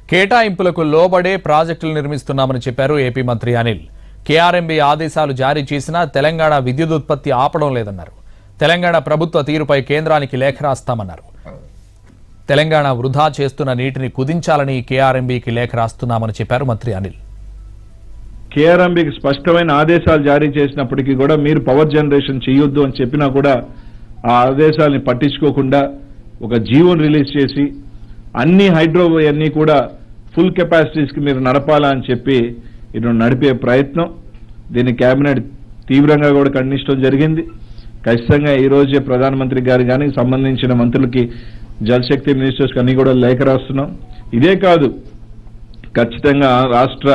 కేటాయింపులకు లోబడే ప్రాజెక్టులు నిర్మిస్తున్నామని చెప్పారు ఏపీ మంత్రి అనిల్ కేఆర్ఎంబీ ఆదేశాలు జారీ చేసినా తెలంగాణ విద్యుత్ ఉత్పత్తి ఆపడం లేదన్నారు తెలంగాణ ప్రభుత్వ తీరుపై కేంద్రానికి లేఖ రాస్తామన్నారు తెలంగాణ వృధా చేస్తున్న నీటిని కుదించాలని కేఆర్ఎంబీకి లేఖ రాస్తున్నామని చెప్పారు మంత్రి అనిల్ కేఆర్ఎంబికి స్పష్టమైన ఆదేశాలు జారీ చేసినప్పటికీ కూడా మీరు పవర్ జనరేషన్ చేయొద్దు అని చెప్పినా కూడా ఆ ఆదేశాలని పట్టించుకోకుండా ఒక జీవోని రిలీజ్ చేసి అన్ని హైడ్రో అన్నీ కూడా ఫుల్ కెపాసిటీస్కి మీరు నడపాలా అని చెప్పి ఇది నడిపే ప్రయత్నం దీన్ని కేబినెట్ తీవ్రంగా కూడా ఖండించడం జరిగింది ఖచ్చితంగా ఈ రోజే ప్రధానమంత్రి గారు కానీ సంబంధించిన మంత్రులకి జలశక్తి మినిస్టర్స్కి అన్ని కూడా లేఖ రాస్తున్నాం ఇదే కాదు ఖచ్చితంగా రాష్ట్ర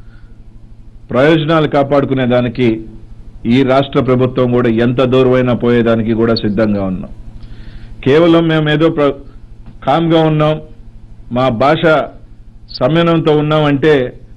ప్రయోజనాలు కాపాడుకునే దానికి ఈ రాష్ట్ర ప్రభుత్వం కూడా ఎంత దూరమైనా పోయేదానికి కూడా సిద్ధంగా ఉన్నాం కేవలం మేము ఏదో ప్ర- కామ్గా ఉన్నాం మా భాష సంయమనంతో ఉన్నామంటే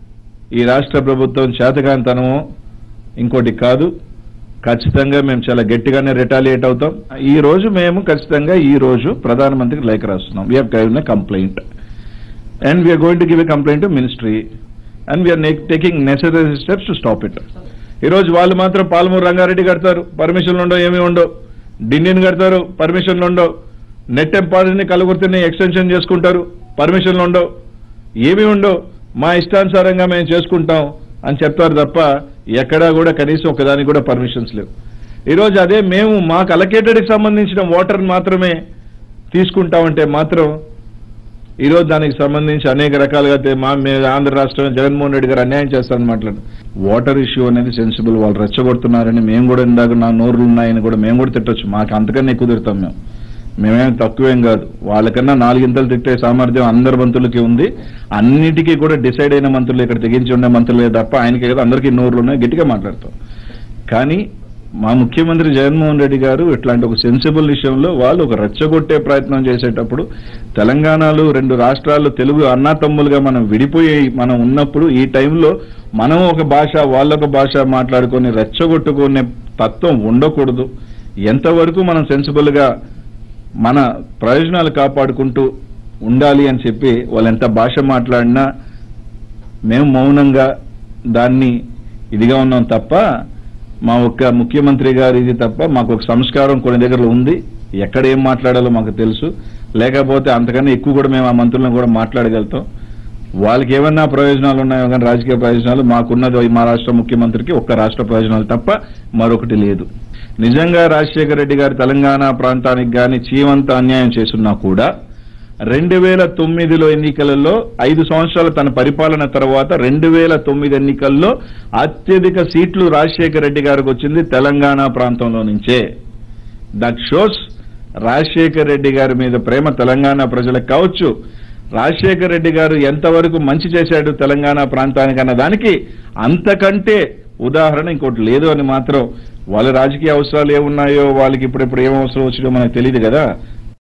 ఈ రాష్ట్ర ప్రభుత్వం చేతకాంతనమో ఇంకోటి కాదు ఖచ్చితంగా మేము చాలా గట్టిగానే రిటాలియేట్ అవుతాం ఈ రోజు మేము ఖచ్చితంగా ఈ రోజు ప్రధానమంత్రికి లేఖ రాస్తున్నాం we have complaint and we are going to give a complaint to ministry and we are taking necessary steps to stop it ఈ రోజు వాళ్ళు మాత్రం పాలమూరు రంగారెడ్డి కడతారు పర్మిషన్లు ఉండవు ఏమీ ఉండవు డిండిని కడతారు పర్మిషన్లు ఉండవు నెట్ ఎంపాడిని కలుగుర్తిని ఎక్స్టెన్షన్ చేసుకుంటారు పర్మిషన్లు ఉండవు ఏమీ ఉండవు మా ఇష్టానుసారంగా మేము చేసుకుంటాం అని చెప్తారు తప్ప ఎక్కడా కూడా కనీసం ఒకదానికి కూడా పర్మిషన్స్ లేవు ఈరోజు అదే మేము మాకు అలకేటెడ్కి సంబంధించిన వాటర్ మాత్రమే తీసుకుంటామంటే మాత్రం ఈరోజు దానికి సంబంధించి అనేక రకాలుగా తే- మా మే- ఆంధ్ర రాష్ట్రం జగన్మోహన్ రెడ్డి గారు అన్యాయం చేస్తారని మాట్లాడు వాటర్ ఇష్యూ అనేది సెన్సిబుల్ వాళ్ళు రెచ్చగొడుతున్నారని మేము కూడా ఇందాక నా నోరులు ఉన్నాయని కూడా మేము కూడా తిట్టొచ్చు మాకు అంతకన్నా ఎక్కువ తిడతాం మేము మేమేం తక్కువేం కాదు వాళ్ళకన్నా నాలుగింతలు తిట్టే సామర్థ్యం అందరి మంత్రులకి ఉంది అన్నిటికీ కూడా డిసైడ్ అయిన మంత్రులు ఇక్కడ తెగించి ఉండే మంత్రులే తప్ప ఆయనకి కదా అందరికీ నోరులు ఉన్నాయి గట్టిగా మాట్లాడతాం కానీ మా ముఖ్యమంత్రి జగన్మోహన్ రెడ్డి గారు ఇట్లాంటి ఒక సెన్సిబుల్ విషయంలో వాళ్ళు ఒక రెచ్చగొట్టే ప్రయత్నం చేసేటప్పుడు తెలంగాణలో రెండు రాష్ట్రాలు తెలుగు అన్నాతమ్ములుగా మనం విడిపోయి మనం ఉన్నప్పుడు ఈ టైంలో మనం ఒక భాష వాళ్ళొక భాష మాట్లాడుకొని రెచ్చగొట్టుకునే తత్వం ఉండకూడదు ఎంతవరకు మనం సెన్సిబుల్ గా మన ప్రయోజనాలు కాపాడుకుంటూ ఉండాలి అని చెప్పి వాళ్ళు ఎంత భాష మాట్లాడినా మేము మౌనంగా దాన్ని ఇదిగా ఉన్నాం తప్ప మా ఒక్క ముఖ్యమంత్రి గారు ఇది తప్ప మాకు ఒక సంస్కారం కొన్ని దగ్గర ఉంది ఎక్కడ ఏం మాట్లాడాలో మాకు తెలుసు లేకపోతే అంతకన్నా ఎక్కువ కూడా మేము ఆ మంత్రులను కూడా మాట్లాడగలుగుతాం వాళ్ళకి ఏమన్నా ప్రయోజనాలు ఉన్నాయో కానీ రాజకీయ ప్రయోజనాలు మాకున్నది మా రాష్ట్ర ముఖ్యమంత్రికి ఒక్క రాష్ట్ర ప్రయోజనాలు తప్ప మరొకటి లేదు నిజంగా రాజశేఖర రెడ్డి గారు తెలంగాణ ప్రాంతానికి కానీ చీవంత అన్యాయం చేస్తున్నా కూడా రెండు వేల తొమ్మిదిలో ఎన్నికలలో ఐదు సంవత్సరాల తన పరిపాలన తర్వాత రెండు వేల తొమ్మిది ఎన్నికల్లో అత్యధిక సీట్లు రాజశేఖర రెడ్డి గారికి వచ్చింది తెలంగాణ ప్రాంతంలో నుంచే దట్ షోస్ రాజశేఖర్ రెడ్డి గారి మీద ప్రేమ తెలంగాణ ప్రజలకు కావచ్చు రాజశేఖర్ రెడ్డి గారు ఎంతవరకు మంచి చేశాడు తెలంగాణ ప్రాంతానికి అన్న దానికి అంతకంటే ఉదాహరణ ఇంకోటి లేదు అని మాత్రం వాళ్ళ రాజకీయ అవసరాలు ఏమున్నాయో వాళ్ళకి ఇప్పుడిప్పుడు ఏం అవసరం వచ్చినో మనకు తెలియదు కదా